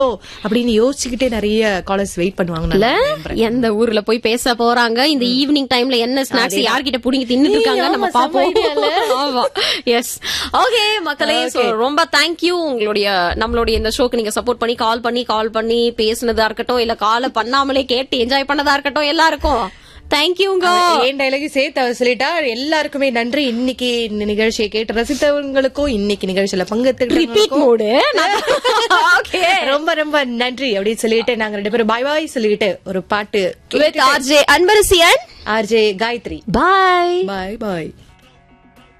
அப்படின்னு யோசிச்சுக்கிட்டே நிறைய காலர்ஸ் வெயிட் பண்ணுவாங்க இல்ல நான் நம்புறேன். எந்த ஊர்ல போய் பேச போறாங்க இந்த ஈவினிங் டைம்ல என்ன ஸ்நாக்ஸ் யார்கிட்ட புடிங்கி தின்னுட்டு இருக்காங்க ஏய், நம்ம ஆமா, செம்ம idea இல்ல? பாப்போம் ஆமா எஸ் ஓகே மக்களே so ரொம்ப தேங்க்யூ உங்களுடைய நம்மளுடைய இந்த ஷோக்கு நீங்க சப்போர்ட் பண்ணி கால் பண்ணி கால் பண்ணி பேசுனதா இருக்கட்டும் இல்ல கால் பண்ணாமலே கேட்டு என்ஜாய் பண்ணதா இருக்கட்டும் எல்லாருக்கும் தேங்க்யூங்க ஏன் டைலாக் சேர்த்து அவர் சொல்லிட்டா எல்லாருக்குமே நன்றி இன்னைக்கு இந்த நிகழ்ச்சியை கேட்டு ரசித்தவங்களுக்கும் இன்னைக்கு நிகழ்ச்சியில ரிப்பீட் பங்கெடுத்துக்கிட்டு மோடு ஓகே ரொம்ப ரொம்ப நன்றி அப்படின்னு சொல்லிட்டு நாங்க ரெண்டு பேரும் பாய் பாய் சொல்லிட்டு ஒரு பாட்டு with RJ Anbarasiyan RJ Gayathri bye bye bye